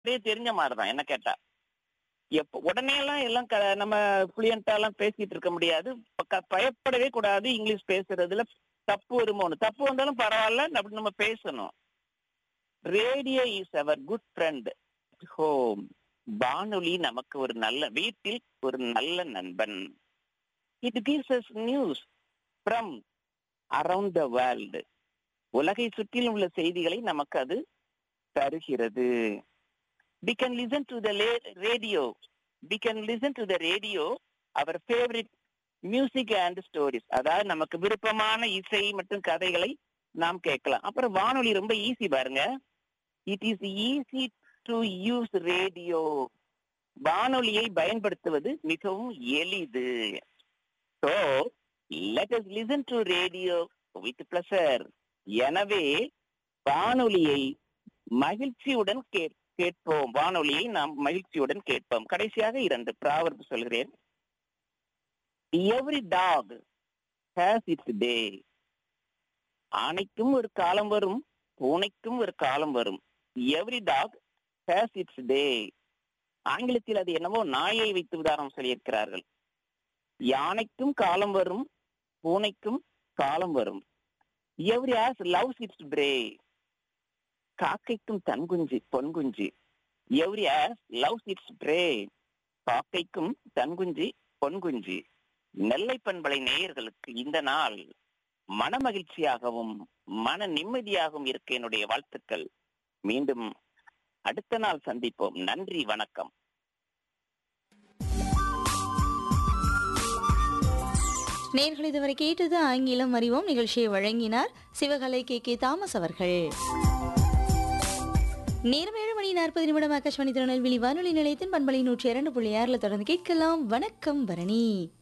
அப்படியே தெரிஞ்ச மாதிரி தான் என்ன கேட்டா எப்ப உடனே எல்லாம் எல்லாம் க- நம்ம fluent-ஆ எல்லாம் பேசிட்டு இருக்க முடியாது ப- க- பயப்படவே கூடாது இங்கிலீஷ் பேசுறதுல தப்பு வருமோன்னு தப்பு வந்தாலும் பரவாயில்ல அப்படி நம்ம பேசணும் radio is our good friend home வானொலி நமக்கு ஒரு நல்ல வீட்டில் ஒரு நல்ல நண்பன் it gives us news from around the world உலகை சுற்றிலும் உள்ள செய்திகளை நமக்கு அது தருகிறது we can listen to the la- radio we can listen to the radio our favorite music and stories அதாவது நமக்கு விருப்பமான இசை மற்றும் கதைகளை நாம் கேட்கலாம் அப்புறம் வானொலி ரொம்ப ஈஸி பாருங்க it is easy to use radio வானொலியை பயன்படுத்துவது மிகவும் எளிது so let us listen to radio with pleasure எனவே வானொலியை மகிழ்ச்சியுடன் கேட் கேட்போம் வானொலியை நாம் மகிழ்ச்சியுடன் கேட்போம் கடைசியாக இரண்டு ப்ராவர்ப் சொல்கிறேன் every dog has its day ஆணைக்கும் ஒரு காலம் வரும் பூனைக்கும் ஒரு காலம் வரும் every dog has its day ஆங்கிலத்தில் அது என்னவோ நாயை வைத்து உதாரணம் சொல்லியிருக்கிறார்கள் யானைக்கும் காலம் வரும் பூனைக்கும் காலம் வரும் every has loves its prey காக்கைக்கும் தன் குஞ்சு பொன் குஞ்சு every has loves its prey காக்கைக்கும் தன் குஞ்சு பொன் குஞ்சு நெல்லை பண்பலை நேயர்களுக்கு இந்த நாள் மன மகிழ்ச்சியாகவும் மன நிம்மதியாகவும் இருக்க என்னுடைய வாழ்த்துக்கள் மீண்டும் அடுத்த நாள் சந்திப்போம் நன்றி வணக்கம் நேர்கள் இதுவரை கேட்டது ஆங்கிலம் அறிவோம் நிகழ்ச்சியை வழங்கினார் சிவகலை கே கே தாமஸ் அவர்கள் நேரம் ஏழு மணி நாற்பது நிமிடம் ஆகாஷ்வாணி திருநெல்வேலி வானொலி நிலையத்தின் பண்பலை நூற்றி இரண்டு புள்ளி ஆறுல தொடர்ந்து கேட்கலாம் வணக்கம் பரணி